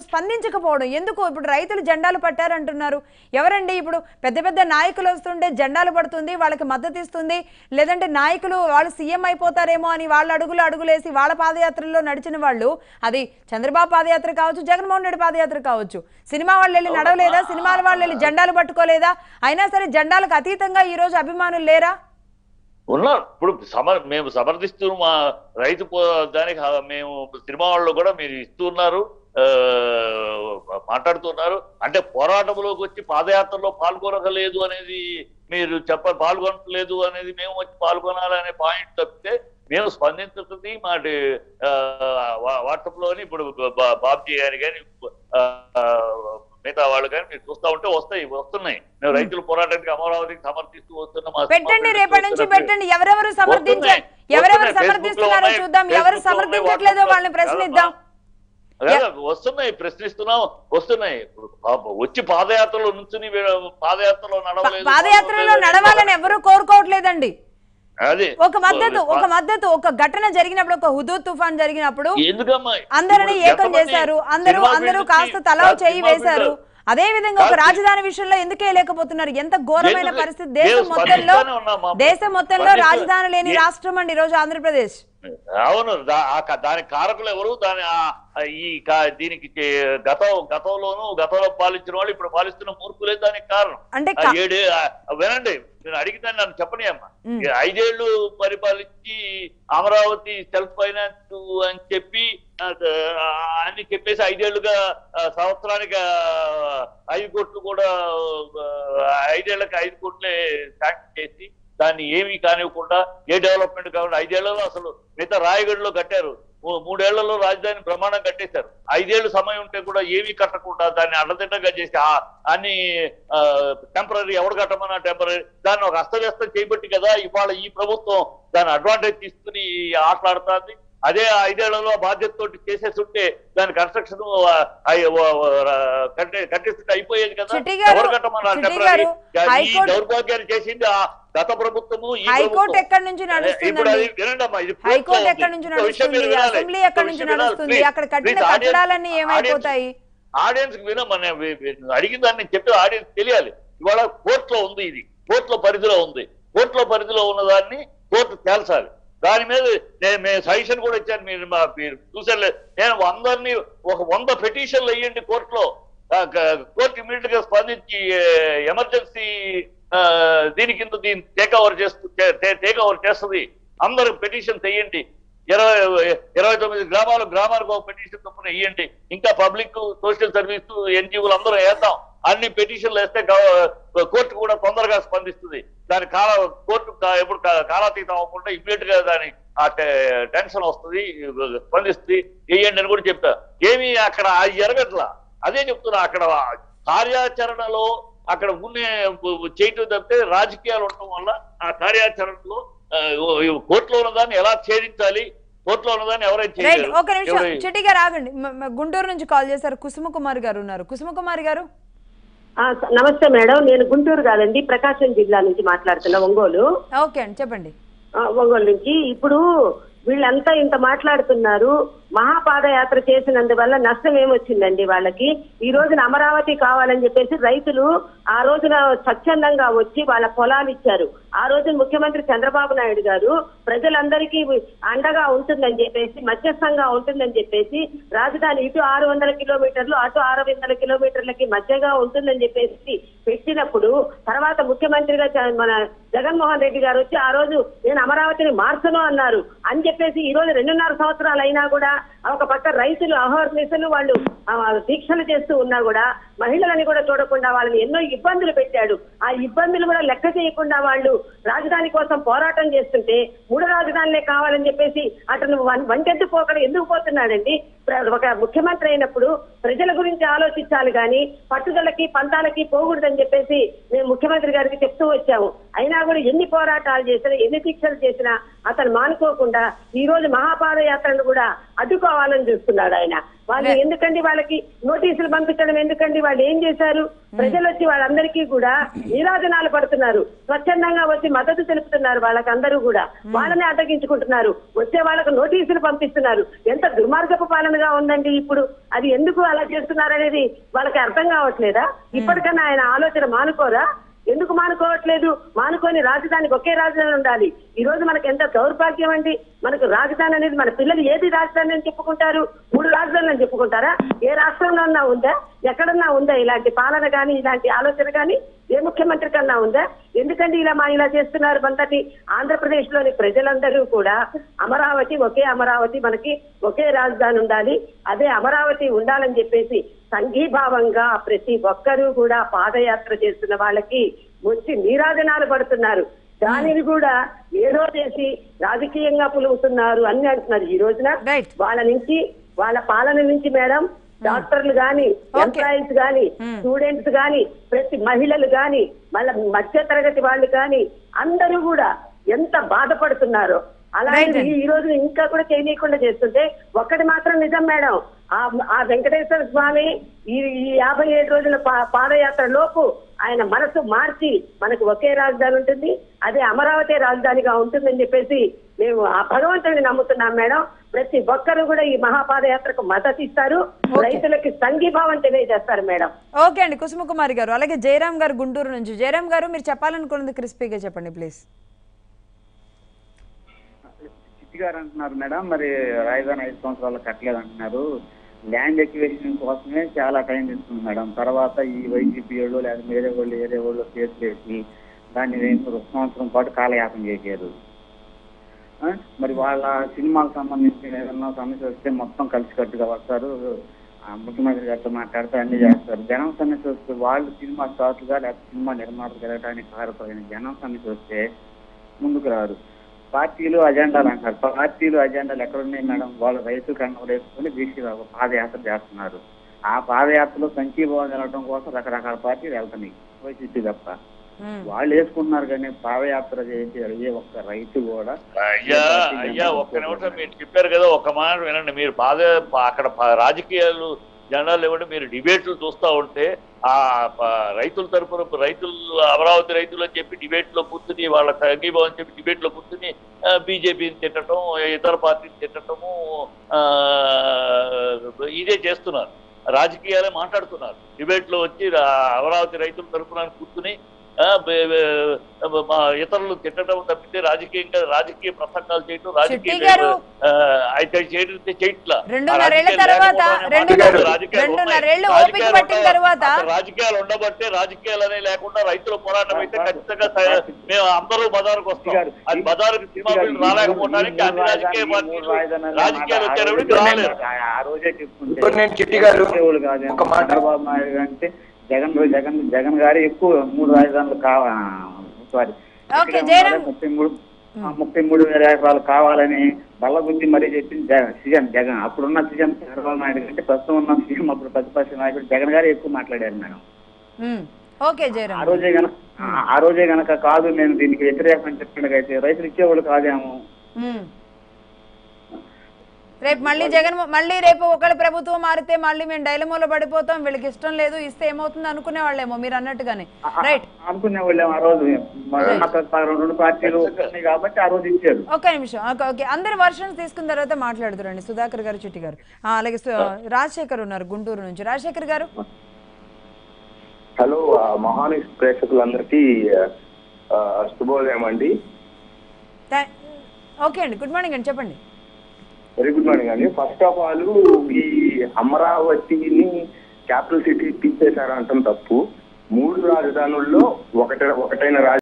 స్పందించకపోవడం ఎందుకు ఇప్పుడు రైతులు జెండాలు పట్టారంటున్నారు ఎవరండి ఇప్పుడు పెద్ద పెద్ద నాయకులు వస్తుంటే జెండాలు పడుతుంది వాళ్ళకి మద్దతు ఇస్తుంది లేదంటే నాయకులు వాళ్ళు సీఎం అయిపోతారేమో అని వాళ్ళ అడుగులు అడుగులేసి వాళ్ళ పాదయాత్రల్లో నడిచిన వాళ్ళు అది చంద్రబాబు పాదయాత్ర కావచ్చు జగన్మోహన్ రెడ్డి పాదయాత్ర కావచ్చు సినిమా వాళ్ళు వెళ్ళి నడవలేదా సినిమాల వాళ్ళు వెళ్ళి జెండాలు పట్టుకోలేదా అయినా సరే జెండాలకు అతీతంగా ఈ రోజు అభిమానులు లేరా ఉన్నారు ఇప్పుడు సమర్ మేము సమర్థిస్తూ మా రైతు పో- దానికి హ- మేము సినిమా వాళ్ళు కూడా మీరు ఇస్తున్నారు ఆ, మాట్లాడుతున్నారు అంటే పోరాటంలోకి వచ్చి పాదయాత్రలో పాల్గొనగలేదు అనేది మీరు చెప్ప పాల్గొనలేదు అనేది మేము వచ్చి పాల్గొనాలనే పాయింట్ తప్పితే మేము స్పందించుతుంది మా వాట్సాప్ లోని ఇప్పుడు బా- బాబ్జీ గారి కానీ మిగతా వాళ్ళు కానీ మీరు చూస్తా ఉంటే వస్తాయి వస్తున్నాయి మేము రైతుల పోరాటానికి అమరావతికి సమర్థిస్తూ వస్తున్నాం మా- మా పెట్టండి ఫ్రెండ్స్ రేపటి నుంచి వస్తున్నారు. పెట్టండి ఎవరెవరు సమర్థించ వస్తున్నాయి. ఎవరెవరు వస్తున్నాయి. సమర్థిస్తున్నారో Facebook లో చూద్దాం ఉన్నాయి. ఎవరు Facebook లో ఉన్నాయి. సమర్థించట్లేదో WhatsApp లో వాళ్ళని ప్రశ్నిద్దాం లేదా వస్తున్నాయి ప్రశ్నిస్తున్నాం వస్తున్నాయి ఇప్పుడు పాప వచ్చి పాదయాత్రలో నుంచుని వీళ్ళ పాదయాత్రలో నడవలేదు పాదయాత్రలో నడవాలని ఎవరు కోరుకోవట్లేదండి అదే ఒక మద్దతు ఒక మద్దతు ఒక ఘటన జరిగినప్పుడు ఒక హుదూద్ తుఫాన్ జరిగినప్పుడు ఎందుకమ్మా అందరిని ఇప్పుడు ఏకం ఎంతమంది చేశారు అందరూ సినిమా అందరూ ఫీల్డ్ కాస్త నుంచి- తల కాదు, చేయి సినిమా వేశారు ఫీల్డ్ అదే విధంగా ఒక కాదు, రాజధాని విషయంలో ఎందుకు వేయలేకపోతున్నారు ఎంత ఘోరమైన ఎందుకు- పరిస్థితి దేశం మేము మొత్తంలో స్పందిస్తూనే ఉన్నాం మా- దేశం మొత్తంలో స్పందిస్తూ- రాజధాని లేని ఏ- రాష్ట్రం అండి ఈ రోజు ఆంధ్రప్రదేశ్ అవును దా- ఆ క- దానికి కారకులు ఎవరు దాని ఆ- ఆ ఈ కా- దీనికి చే- గతం గతంలోనూ గతంలో పాలించిన వాళ్ళు ఇప్పుడు పాలిస్తున్న మూర్ఖులే దానికి కారణం అంటే ఆ కా- ఏడు ఆ, వినండి నేను అడిగితే నన్ను చెప్పని అమ్మా ఉమ్. ఈ ఐదేళ్లు పరిపాలించి అమరావతి సెల్ఫ్ ఫైనాన్స్ అని చెప్పి ఆ, ఆ, అని చెప్పేసి ఐదేళ్లుగా ఆ, సంవత్సరానికి ఆ, ఐదు కోట్లు కూడా ఆ, ఐదేళ్లకు ఐదు కోట్లే శాంక్షన్ చేసి దాన్ని ఏమీ కానివ్వకుండా ఏ డెవలప్మెంట్ కాకుండా ఐదేళ్లలో అసలు మిగతా రాయగఢ్లో కట్టారు మూ- మూడేళ్లలో రాజధాని బ్రహ్మాండం కట్టేశారు ఐదేళ్లు సమయం ఉంటే కూడా ఏమీ కట్టకుండా దాన్ని అడ్డదిడ్డంగా చేసి ఆ- అన్ని టెంపరీ ఎవడు కట్టమన్నా టెంపరీ దాన్ని ఒక అస్తవ్యస్తం చేయబట్టి కదా ఇవాళ ఈ ప్రభుత్వం దాని అడ్వాంటేజ్ తీసుకుని ఆటలాడుతుంది అదే ఆ ఐదేళ్లలో బాధ్యతతోటి చేసేసి ఉంటే దాని కన్స్ట్రక్షన్ కట్టేస్తుంటే అయిపోయేది కదా చిట్టి గారు, ఎవరు కట్టమన్నారు చిట్టి టెంపరీ గారు, ఈ హైకోర్టు- దౌర్భాగ్యాన్ని చేసింది ఆ గత ప్రభుత్వము ఈ హైకోర్టు ప్రభుత్వం. ఎక్కడి నుంచి ఇప్పుడు నడుస్తుందండి అది వినండి అమ్మా, ఇది కోర్టులో హైకోర్టు ఉంది. ఎక్కడి నుంచి ఇంకో విషయం నడుస్తుంది మీరు వినాలి. అసెంబ్లీ ఇంకో ఎక్కడి నుంచి విషయం వినాలి. నడుస్తుంది Please, అక్కడ కట్టిన please, audience- కట్టడాలన్నీ audience- ఏమైపోతాయి ఆడియన్స్ కి వినమని అడిగిన దాన్ని నేను చెప్పి ఆడియన్స్ తెలియాలి ఇవాళ కోర్టులో ఉంది ఇది కోర్టులో పరిధిలో ఉంది కోర్టులో పరిధిలో ఉన్న దాన్ని కోర్టు తేల్చాలి దాని మీద నేను మేము సజెషన్ కూడా ఇచ్చాను మీరు మా- మీరు చూసారు నేను అందరినీ ఒక వంద పిటిషన్లు వేయండి కోర్టులో ఆ, క- కోర్టు ఇమీడియట్ గా స్పందించి ఎమర్జెన్సీ దీని కింద దీన్ని టేక్ ఓవర్ చేస్తూ టేక్ ఓవర్ చేస్తుంది అందరూ పిటిషన్ వేయండి ఇరవై ఇరవై తొమ్మిది గ్రామాలు గ్రామాలకు ఒక పిటిషన్ చొప్పున వేయండి ఇంకా పబ్లిక్ సోషల్ సర్వీస్ ఎన్జిఓలు అందరూ వేద్దాం అన్ని పిటిషన్లు వేస్తే గవ- కోర్టు కూడా తొందరగా స్పందిస్తుంది దాని కాల కోర్టు కా- ఎప్పుడు కా- కాలాతీతం అవ్వకుండా ఇమ్మీడియట్ గా దాని ఆ టె- టెన్షన్ వస్తుంది స్పందిస్తుంది వేయండి అని కూడా చెప్తా ఏమీ అక్కడ అది జరగట్లా అదే చెప్తున్నా అక్కడ కార్యాచరణలో అక్కడ ఉన్నే చేయటం తప్పితే రాజకీయాలు ఉండటం వల్ల ఆ కార్యాచరణలో ఆ, కోర్టులో ఉన్నదాన్ని ఎలా ఛేదించాలి కోర్టులో ఉన్నదాన్ని ఎవరైనా రైట్ చేయలేరు. ఒక నిమిషం ఎవరై- చిట్టి గారు ఆగండి మ- మ- గుంటూరు నుంచి కాల్ చేశారు కుసుమ కుమార్ గారు ఉన్నారు కుసుమ కుమార్ గారు ఆ, స- నమస్తే మేడం నేను గుంటూరు కాదండి ప్రకాశం జిల్లా నుంచి మాట్లాడుతున్నా ఒంగోలు ఓకే అండి చెప్పండి ఆ, ఒంగోలు నుంచి ఇప్పుడు వీళ్ళంతా ఇంత మాట్లాడుతున్నారు మహాపాదయాత్ర చేసినందువల్ల నష్టం ఏమొచ్చిందండి వాళ్ళకి ఈ రోజున అమరావతి కావాలని చెప్పేసి రైతులు ఆ రోజున స్వచ్ఛందంగా వచ్చి వాళ్ళ పొలాలు ఇచ్చారు ఆ రోజున ముఖ్యమంత్రి చంద్రబాబు నాయుడు గారు ప్రజలందరికీ అండగా ఉంటుందని చెప్పేసి మధ్యస్థంగా ఉంటుందని చెప్పేసి రాజధాని ఇటు ఆరు వందల కిలోమీటర్లు అటు ఆరు వందల కిలోమీటర్లకి మధ్యగా ఉంటుందని చెప్పేసి పెట్టినప్పుడు తర్వాత ముఖ్యమంత్రిగా చ- మన జగన్మోహన్ రెడ్డి గారు వచ్చి ఆ రోజు నేను అమరావతిని మార్చను అన్నారు అని చెప్పేసి ఈ రోజు రెండున్నర సంవత్సరాలు అయినా కూడా ఒక పక్క రైతులు అహర్నిశలు వాళ్ళు ఆ, దీక్షలు చేస్తూ ఉన్నా కూడా మహిళలని కూడా చూడకుండా వాళ్ళని ఎన్నో ఇబ్బందులు పెట్టాడు ఆ ఇబ్బందులు కూడా లెక్క చేయకుండా వాళ్ళు రాజధాని కోసం పోరాటం చేస్తుంటే మూడు రాజధానులే కావాలని చెప్పేసి అతను వన్- వంటెత్తు పోకడ ఎందుకు పోతున్నాడండి ప్ర- ఒక ముఖ్యమంత్రి అయినప్పుడు ప్రజల గురించి ఆలోచించాలి కానీ పట్టుదలకి పంతాలకి పోకూడదని చెప్పేసి మేము ముఖ్యమంత్రి గారికి చెప్తూ వచ్చాము అయినా కూడా ఎన్ని పోరాటాలు చేసినా ఎన్ని దీక్షలు చేసినా అతను మానుకోకుండా ఈ రోజు మహాపాదయాత్రను కూడా అడ్డుకోవాలి కావాలని చూస్తున్నాడు ఆయన వాళ్ళు Right. ఎందుకండి వాళ్ళకి నోటీసులు పంపించడం ఎందుకండి వాళ్ళు ఏం చేశారు ప్రజలు వచ్చి వాళ్ళందరికీ కూడా నీరాజనాలు పడుతున్నారు స్వచ్ఛందంగా వచ్చి మద్దతు తెలుపుతున్నారు వాళ్ళకందరూ కూడా వాళ్ళని అడ్డగించుకుంటున్నారు వచ్చే వాళ్ళకు నోటీసులు పంపిస్తున్నారు ఎంత దుర్మార్గపు పాలనగా ఉందండి ఇప్పుడు అది ఎందుకు అలా చేస్తున్నారు అనేది వాళ్ళకి అర్థం కావట్లేదా ఇప్పటికన్నా ఆయన ఆలోచన మానుకోరా ఎందుకు మానుకోవట్లేదు మానుకొని రాజధానికి ఒకే రాజధాని ఉండాలి ఈ రోజు మనకు ఎంత దౌర్భాగ్యం అండి మనకు రాజధాని అనేది మన పిల్లలు ఏది రాజధాని అని చెప్పుకుంటారు మూడు రాజధానులు అని చెప్పుకుంటారా ఏ రాష్ట్రంలో ఉన్నా ఉందా ఎక్కడన్నా ఉందా ఇలాంటి పాలన కానీ ఇలాంటి ఆలోచన కానీ ఏ ముఖ్యమంత్రి కన్నా ఉందా ఎందుకండి ఇలా మా ఇలా చేస్తున్నారు మనకి ఆంధ్రప్రదేశ్ లోని ప్రజలందరూ కూడా అమరావతి ఒకే అమరావతి మనకి ఒకే రాజధాని ఉండాలి అదే అమరావతి ఉండాలని చెప్పేసి సంఘీభావంగా ప్రతి ఒక్కరూ కూడా పాదయాత్ర చేస్తున్న వాళ్ళకి వచ్చి నీరాజనాలు పడుతున్నారు దానిని కూడా ఏదో చేసి రాజకీయంగా పులుగుతున్నారు అని అంటున్నారు ఈ రోజున Right. వాళ్ళ నుంచి వాళ్ళ పాలన నుంచి మేడం డాక్టర్లు గాని Okay. ఎంప్లాయీస్ గాని Hmm. స్టూడెంట్స్ గాని ప్రతి మహిళలు గాని మళ్ళ మధ్య తరగతి వాళ్ళు గాని అందరూ కూడా ఎంత బాధపడుతున్నారో అలాంటిది Right. ఈ రోజు ఇంకా కూడా చేయనీయకుండా చేస్తుంటే ఒక్కటి మాత్రం నిజం మేడం ఆ ఆ వెంకటేశ్వర స్వామి ఈ ఈ యాభై ఏడు రోజుల పా- పాదయాత్ర లోపు ఆయన మనసు మార్చి మనకు ఒకే రాజధాని ఉంటుంది అదే అమరావతి రాజధానిగా ఉంటుందని చెప్పేసి మేము ఆ భగవంతుడిని నమ్ముతున్నాం మేడం ప్రతి ఒక్కరు కూడా ఈ మహాపాదయాత్రకు మద్దతు ఇస్తారు Okay. రైతులకి సంఘీభావం తెలియజేస్తారు మేడం ఓకే అండి కుసుమకుమారి గారు అలాగే జయరామ్ గారు గుంటూరు నుంచి జయరామ్ గారు మీరు చెప్పాలనుకున్నది క్రిస్పీగా చెప్పండి ప్లీజ్ చిట్టి గారు అంటున్నారు మేడం మరి రాజధాని ఐదు సంవత్సరాలు కట్టలేదు అంటున్నారు ల్యాండ్ ఎక్వివేషన్ కోసమే చాలా టైం తీసుకుంది మేడం తర్వాత ఈ వైసీపీ వాళ్ళు లేదా వేరే వాళ్ళు వేరే వాళ్ళు కేసు వేసి దాన్ని రెండు సంవత్సరం పాటు కాలయాపన చేశారు ఆ? మరి వాళ్ళ సినిమాలకు సంబంధించిన ఏదన్నా సమస్య వస్తే మొత్తం కలిసికట్టుగా వస్తారు ఆ ముఖ్యమంత్రి గారితో మాట్లాడుతూ అన్ని చేస్తారు జనం సమస్య వస్తే వాళ్ళు సినిమా స్టార్ట్లుగా లేకపోతే సినిమా నిర్మాతలు జరగడానికి కారపోయిన జనం సమస్య వస్తే ముందుకు రారు పార్టీలు అజెండాలు అంటారు పార్టీలు అజెండాలు ఎక్కడున్నాయి మేడం వాళ్ళు రైతు కండం వేసుకుని దీక్ష పాదయాత్ర చేస్తున్నారు ఆ పాదయాత్రలో సంఖ్యీభావం జరగడం కోసం రకరకాల పార్టీలు వెళ్తున్నాయి వైసీపీ తప్ప మ్మ్. వాళ్ళు వేసుకున్నారు కానీ పాదయాత్ర చేసి ఏ ఒక్క రైతు కూడా అయ్యా అయ్యా ఒక్క నిమిషం మీరు చెప్పారు కదా ఒక్క మాట వినండి మీరు బాధ అక్కడ ప- రాజకీయాలు జెండాలు ఇవ్వండి మీరు డిబేట్లు చూస్తా ఉంటే ఆ ప- రైతుల తరపున రైతులు అమరావతి రైతులు అని చెప్పి డిబేట్ లో కూర్చుని వాళ్ళ సంఘీభావం అని చెప్పి డిబేట్ లో కూర్చుని బీజేపీని తిట్టడం ఇతర పార్టీని తిట్టడము ఆ, ఇదే చేస్తున్నారు రాజకీయాలే మాట్లాడుతున్నారు డిబేట్ లో వచ్చి రా- అమరావతి రైతుల తరపున కూర్చుని ఆ, బే- బే- మా ఇతరులు తిట్టడం తప్పితే రాజకీయంగా రాజకీయ ప్రసంగాలు చేయటం రాజకీయ శెట్టి గారు. ఆ, అయితే చేయడం చేయట్లా రెండున్నరేళ్ల ఆ రాజకీయాలు తర్వాత లేకపోవడం అనే రెండున్నర- మాట కాదు. రాజకీయాలు ఉన్నాయి. రెండున్నరేళ్లు ఓపిక రాజకీయాలు పట్టిన ఉన్నాయి. తర్వాత అసలు రాజకీయాలు ఉండబట్టే రాజకీయాలు అనే లేకుండా రైతుల పోరాటం అయితే ఖచ్చితంగా స- మేము అందరూ బజారుకు వస్తాం అది బజారుకు సినిమా ఫీల్డ్ రాలేకపోవడానికి అన్ని రాజకీయ పార్టీలు రాజకీయాలు వచ్చేటప్పుడు రాలేదు ఆ రోజే చెప్పుకుంటే ఇప్పుడు నేను చిట్టి గారు వచ్చేవాళ్ళు కాదేమో. ఒక మాట. చంద్రబాబు నాయుడు గారు అంటే జగన్ జగన్ జగన్ గారు ఎక్కువ మూడు రాజధానులు కావా సారీ ఓకే, జయరాం. ముప్పై మూడు ఆ, ముప్పై మూడు వేల ఎకరాలు కావాలని బల్లగుద్ది మరీ చెప్పింది జగన్ సీఎం జగన్ అప్పుడున్న సీఎం చంద్రబాబు నాయుడు కంటే ప్రస్తుతం ఉన్న సీఎం అప్పుడు ప్రతిపక్ష నాయకుడు జగన్ గారు ఎక్కువ మాట్లాడారు మేడం మ్మ్. ఓకే ఆ జయరామ్ రోజే గనక ఆ- ఆ రోజే గనక కాదు నేను దీనికి వ్యతిరేకం అని చెప్పినట్టయితే రైతులు ఇచ్చేవాళ్ళు కాదేమో మ్మ్. రేపు మళ్ళీ జగన్ మళ్ళీ రేపు ఒకళ్ళ ప్రభుత్వం మారితే మళ్ళీ మేము డైలమోలో పడిపోతాం వీళ్ళకి ఇష్టం లేదు ఇస్తే ఏమవుతుంది అనుకునే వాళ్ళేమో మీరు అన్నట్టుగానే రైట్ అనుకునే వాళ్ళేమో ఆ రోజు మన రెండు పార్టీలు ఉన్నాయి కాబట్టి ఆ రోజు ఇచ్చారు ఒక్క నిమిషం ఓకే ఓకే అందరు వర్షన్స్ తీసుకున్న తర్వాత మాట్లాడుతురండి సుధాకర్ గారు చిట్టి గారు ఆ, అలాగే సు- రాజశేఖర్ ఉన్నారు గుంటూరు నుంచి రాజశేఖర్ గారు హలో ఆ, మహాని ప్రేక్షకులందరికీ ఆ, శుభోదయం అండి థా- ఓకే అండి గుడ్ మార్నింగ్ అండి చెప్పండి వెరీ గుడ్ మార్నింగ్ అండి ఫస్ట్ ఆఫ్ ఆల్ ఈ అమరావతిని క్యాపిటల్ సిటీ తీసేశారంటాం తప్పు మూడు రాజధానుల్లో ఒకట ఒకటైన రాజధాని